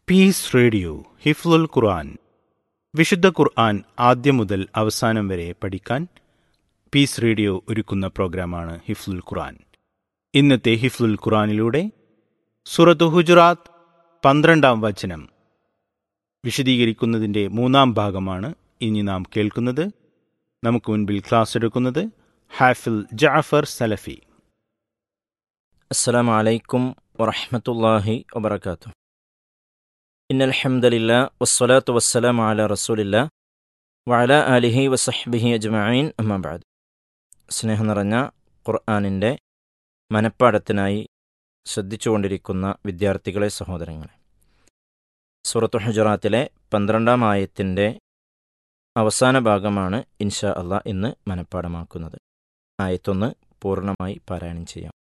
piece radio ഹിഫ്ലുൽ ഖുർആൻ വിശുദ്ധ ഖുർആൻ ആദ്യം മുതൽ അവസാനം വരെ പഠിക്കാൻ പീസ് റേഡിയോ ഒരുക്കുന്ന പ്രോഗ്രാമാണ് ഹിഫ്ലുൽ ഖുർആൻ ഇന്നത്തെ ഹിഫ്ലുൽ ഖുർആനിലൂടെ സുറത്ത് ഹുജറാത്ത് പന്ത്രണ്ടാം വചനം വിശദീകരിക്കുന്നതിൻ്റെ മൂന്നാം ഭാഗമാണ് ഇനി നാം കേൾക്കുന്നത് നമുക്ക് മുൻപിൽ ക്ലാസ് എടുക്കുന്നത് ഹാഫിൽ ജാഫർ സലഫി السلام عليكم ورحمة الله وبركاته إن الحمد لله والصلاة والسلام على رسول الله وعلى آله وصحبه أجمعين أما بعد സ്നേഹം നിറഞ്ഞ ഖുർആാനിൻ്റെ മനപ്പാടത്തിനായി ശ്രദ്ധിച്ചുകൊണ്ടിരിക്കുന്ന വിദ്യാർത്ഥികളെ സഹോദരങ്ങളെ സൂറത്തു ഹുജറാത്തിലെ പന്ത്രണ്ടാം ആയത്തിൻ്റെ അവസാന ഭാഗമാണ് ഇൻഷാ അള്ളാഹ് ഇന്ന് മനപ്പാടമാക്കുന്നത് ആയത്തൊന്ന് പൂർണ്ണമായി പാരായണം ചെയ്യാം